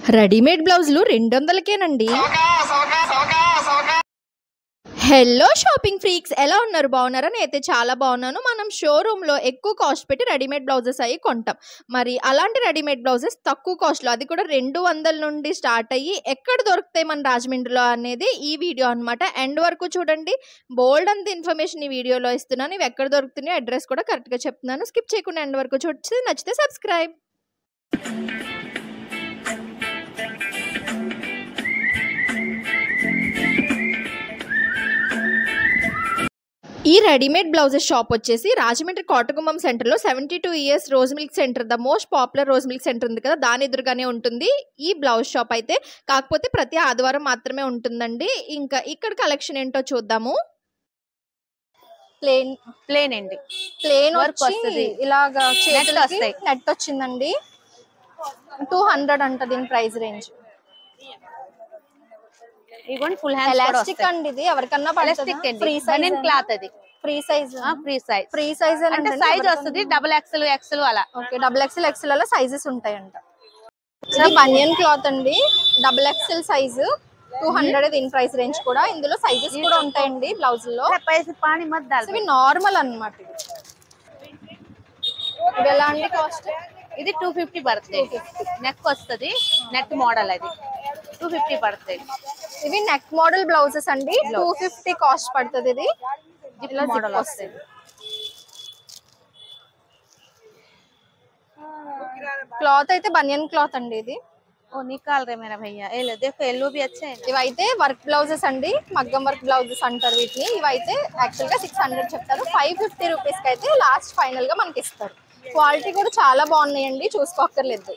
Readymade బ్లౌజులు రెండు వందలకేనండి hello shopping freaks ఎలా ఉన్నారు బాగున్నారా నేనైతే చాలా బాగున్నాను మనం షోరూంలో ఎక్కువ కాస్ట్ పెట్టి రెడీమేడ్ బ్లౌజెస్ అయ్యి కొంటాం మరి అలాంటి రెడీమేడ్ బ్లౌజెస్ తక్కువ కాస్ట్లో అది కూడా రెండు వందల నుండి స్టార్ట్ అయ్యి ఎక్కడ దొరుకుతాయి మన రాజమండ్రిలో అనేది ఈ వీడియో అనమాట ఎండ్ వరకు చూడండి బోల్డ్ అంత ఇన్ఫర్మేషన్ ఈ వీడియోలో ఇస్తున్నాను ఇవి ఎక్కడ దొరుకుతున్నాయో అడ్రస్ కూడా కరెక్ట్గా చెప్తున్నాను స్కిప్ చేయకుండా ఎండ్ వరకు చూసి నచ్చితే సబ్స్క్రైబ్ ఈ రెడీమేడ్ బ్లౌజెస్ షాప్ వచ్చేసి రాజమండ్రి కోటగుమ్మం సెంటర్లో seventy two years rose milk centre the most popular rose milk centre ఉంది కదా దాని ఎదురుగానే ఉంటుంది ఈ బ్లౌజ్ షాప్ అయితే కాకపోతే ప్రతి ఆదివారం మాత్రమే ఉంటుందండి ఇంకా ఇక్కడ కలెక్షన్ ఏంటో చూద్దాము ప్లేన్ ప్లేన్ అండి ప్లేన్ Work వచ్చి వస్తది. ఇలాగా చేతులకి వస్తాయి. నెట్ వచ్చిందండి టూ హండ్రెడ్ అంట దీని ప్రైస్ రేంజ్ ఇదిగోండి ఫుల్ హ్యాండ్స్ కూడా ఎలాస్టిక్ వస్తాయి అండి ఇది ఎవరికన్నా ఎలాస్టిక్ అండి ఫ్రీ బనియన్ సైజ్ క్లాత్ అది free size free size free size అంటే సైజ్ వస్తుంది డబుల్ ఎక్సెల్ ఎక్సెల్ అలా ఓకే డబుల్ ఎక్స్ఎల్ ఎక్స్ఎల్ అలా సైజెస్ ఉంటాయంట ఇది బనియన్ క్లాత్ అండి double XL size two hundred దీని ప్రైస్ రేంజ్ కూడా ఇందులో సైజెస్ కూడా ఉంటాయండి బ్లౌజ్ లో పైసి పాని మధ్య సో ఇవి నార్మల్ అన్నమాట ఇవి ఇవి ఎలా అండి కాస్ట్ ఇది టూ ఫిఫ్టీ పడుతుంది నెక్ వస్తుంది నెక్ మోడల్ అది టూ ఫిఫ్టీ పడుతుంది ఇవి నెక్ మోడల్ బ్లౌజెస్ అండి టూ ఫిఫ్టీ కాస్ట్ పడుతుంది ఇది జిప్ ఇలా zip మోడల్ వస్తుంది. వస్తుంది క్లాత్ అయితే బనియన్ క్లాత్ అండి ఇది ఓ నికాల్ రే మేరా భయ్యా ఏ లే देखो येलो भी अच्छे हैं ఇవైతే వర్క్ బ్లౌజెస్ అండి మగ్గం వర్క్ బ్లౌజెస్ అంటారు వీటిని ఇవైతే యాక్చువల్ గా సిక్స్ హండ్రెడ్ చెప్తారు ఫైవ్ ఫిఫ్టీ రూపీస్ కి అయితే లాస్ట్ ఫైనల్ గా మనకి ఇస్తారు క్వాలిటీ కూడా చాలా బాగున్నాయండి చూసుకోక్కర్లేదు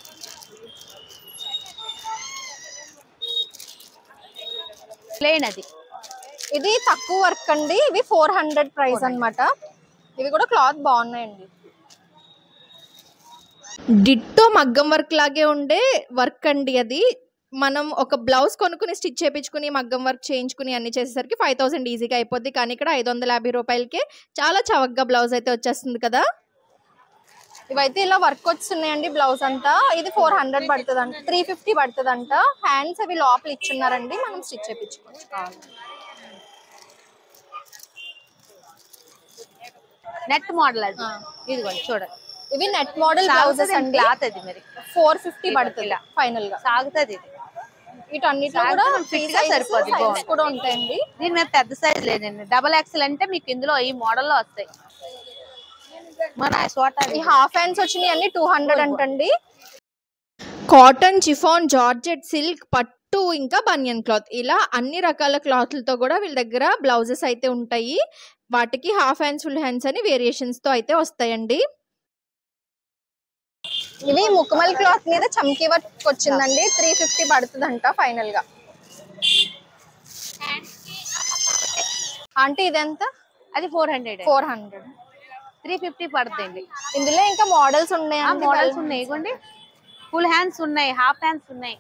ప్లేన్ అది ఇది తక్కువ వర్క్ అండి ఇవి ఫోర్ హండ్రెడ్ ప్రైస్ అన్నమాట ఇవి కూడా క్లాత్ బాగున్నాయండి డిట్టో మగ్గం వర్క్ లాగే ఉండే వర్క్ అండి అది మనం ఒక బ్లౌజ్ కొనుక్కుని స్టిచ్ చేయించుకుని మగ్గం వర్క్ చేయించుకుని అన్ని చేసేసరికి ఫైవ్ థౌసండ్ ఈజీగా అయిపోద్ది కానీ ఇక్కడ ఐదు వందల యాభై రూపాయలకే చాలా చవకగా బ్లౌజ్ అయితే వచ్చేస్తుంది కదా ఇవైతే ఇలా వర్క్ వస్తున్నాయండి బ్లౌజ్ అంతా ఇది ఫోర్ హండ్రెడ్ పడుతుంది అంట త్రీ ఫిఫ్టీ పడుతుంది అంట హ్యాండ్స్ అవి లోపల ఇచ్చున్నారండి మనం స్టిచ్ చేయించుకోవచ్చు కావాలి నెట్ మోడల్ అది ఇదిగోండి చూడండి ఇవి నెట్ మోడల్ బ్లౌజెస్ అండి క్లాత్ అది మరి ఫోర్ ఫిఫ్టీ పడుతుంది ఫైనల్ గా సాగుతుంది ఇది వీటన్నిటిలో సాగితే కూడా మనకి ఫ్రీ fit గా సరిపోద్ది, బాగుంది. కూడా ఉంటాయండి దీని మీద పెద్ద సైజ్ లేదండి డబల్ ఎక్సెల్ అంటే మీకు ఇందులో ఈ మోడల్లో వస్తాయి మన చోట ఈ హాఫ్ హ్యాండ్స్ వచ్చినాయి అన్ని టూ హండ్రెడ్ అంటండి కాటన్ చిఫాన్ జార్జెట్ సిల్క్ పట్టు ఇంకా బనియన్ క్లాత్ ఇలా అన్ని రకాల క్లాత్లతో కూడా వీళ్ళ దగ్గర బ్లౌజెస్ అయితే ఉంటాయి వాటికి హాఫ్ హ్యాండ్స్ ఫుల్ హ్యాండ్స్ అని వేరియేషన్స్ తో అయితే వస్తాయండి ఇవి ముక్కమల్ క్లాత్ మీద చమ్కీ వర్క్ వచ్చిందండి త్రీ ఫిఫ్టీ పడుతుందంట ఫైనల్ గా అంటే ఇదెంత అది four hundred four hundred three fifty పడుతుంది ఇందులో ఇంకా మోడల్స్ ఉన్నాయి ఆ మోడల్స్ ఉన్నాయి ఇవ్వండి ఫుల్ హ్యాండ్స్ ఉన్నాయి హాఫ్ హ్యాండ్స్ ఉన్నాయి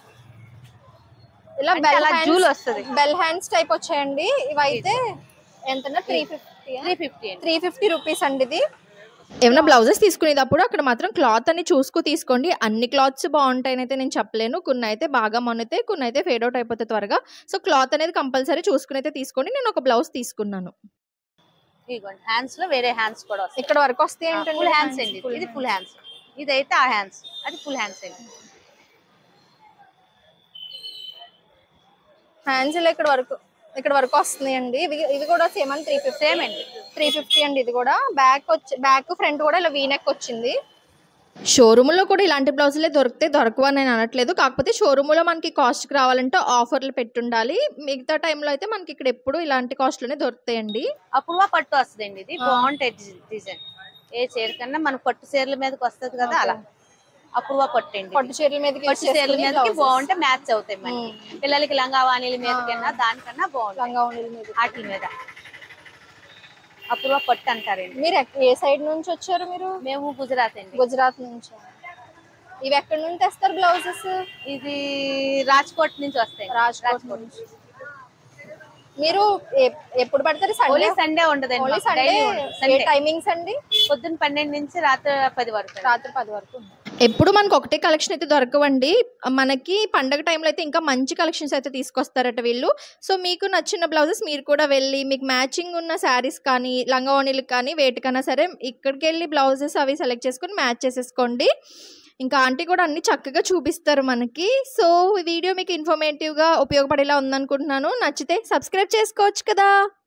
ఇలా అంటే బెల్ అలా హ్యాండ్స్ జూల్ వస్తది. బెల్ హ్యాండ్స్ టైప్ వచ్చాయండి ఇవైతే ఎంతనా త్రీ ఫిఫ్టీ త్రీ ఫిఫ్టీ అండి త్రీ ఫిఫ్టీ రూపీస్ అండి ఇది ఏమైనా బ్లౌజెస్ తీసుకునేటప్పుడు అక్కడ మాత్రం క్లాత్ అని చూసుకు తీసుకోండి అన్ని క్లాత్స్ బాగుంటాయని అయితే నేను చెప్పలేను కొన్ని అయితే బాగా మొనితే కొన్ని అయితే ఫేడ్ అవుట్ అయిపోతాయి త్వరగా సో క్లాత్ అనేది కంపల్సరీ చూసుకుని అయితే తీసుకోండి నేను ఒక బ్లౌజ్ తీసుకున్నాను ఇదిగోండి హ్యాండ్స్ లో వేరే హ్యాండ్స్ కూడా వస్తాయి ఇక్కడ వరకు వస్తే ఏంటంటే ఫుల్ హ్యాండ్స్ అండి ఇది ఫుల్ హ్యాండ్స్ ఇదైతే ఆ హ్యాండ్స్ అది ఫుల్ హ్యాండ్స్ అండి హ్యాండ్స్ ఇలా ఇక్కడ వరకు ఇక్కడ వరకు వస్తున్నాయండి ఇవి ఇవి కూడా సేమ్ అని త్రీ ఫిఫ్టీ సేమ్ అండి త్రీ ఫిఫ్టీ అండి ఇది కూడా బ్యాక్ వచ్చి బ్యాక్ ఫ్రంట్ కూడా ఇలా వీనెక్ వచ్చింది షోరూమ్లో కూడా ఇలాంటి బ్లౌజులే దొరికితే దొరకవు అని నేను అనట్లేదు కాకపోతే షోరూమ్లో మనకి కాస్ట్కి రావాలంటే ఆఫర్లు పెట్టుండాలి మిగతా టైంలో అయితే మనకి ఇక్కడ ఎప్పుడు ఇలాంటి కాస్ట్లోనే దొరుకుతాయండి అపూర్వ పట్టు వస్తుందండి ఇది బాగుంటాయి డిజైన్ ఏ చీర కన్నా మన పట్టు చీరల మీదకి వస్తుంది కదా అలా అపూర్వ పట్టు అండి పట్టు చీరల మీదకి పట్టు చీరల మీదకి బాగుంటే మ్యాచ్ అవుతాయి మనకి పిల్లలకి లంగా వాణిల మీదకన్నా దానికన్నా బాగుంటాయి లంగా ఉండేది మీద వాటి మీద అపూర్వ పట్టు అంటారండి మీరు ఎక్క- ఏ సైడ్ నుంచి వచ్చారు మీరు మేము గుజరాత్ అండి గుజరాత్ నుంచి ఇవి ఎక్కడి నుంచి తెస్తారు బ్లౌజెస్ ఇది రాజ్కోట్ నుంచి వస్తాయి రాజ్కోట్ నుంచి మీరు ఎ- ఎప్పుడు పడతారు ఓన్లీ సండే సండే ఉండదండి ఓన్లీ మాకు. సండే Daily ఉండదు. ఏ సండే టైమింగ్స్ అండి పొద్దున్న పన్నెండు నుంచి రాత్రి పది వరకు రాత్రి పది వరకు ఎప్పుడు మనకు ఒకటే కలెక్షన్ అయితే దొరకవండి మనకి పండగ టైంలో అయితే ఇంకా మంచి కలెక్షన్స్ అయితే తీసుకొస్తారట వీళ్ళు సో మీకు నచ్చిన బ్లౌజెస్ మీరు కూడా వెళ్ళి మీకు మ్యాచింగ్ ఉన్న శారీస్ కానీ లంగావోణీలు కానీ వేటికైనా సరే ఇక్కడికి వెళ్ళి బ్లౌజెస్ అవి సెలెక్ట్ చేసుకొని మ్యాచ్ చేసేసుకోండి ఇంకా ఆంటీ కూడా అన్ని చక్కగా చూపిస్తారు మనకి సో ఈ వీడియో మీకు ఇన్ఫర్మేటివ్గా ఉపయోగపడేలా ఉందనుకుంటున్నాను నచ్చితే సబ్స్క్రైబ్ చేసుకోవచ్చు కదా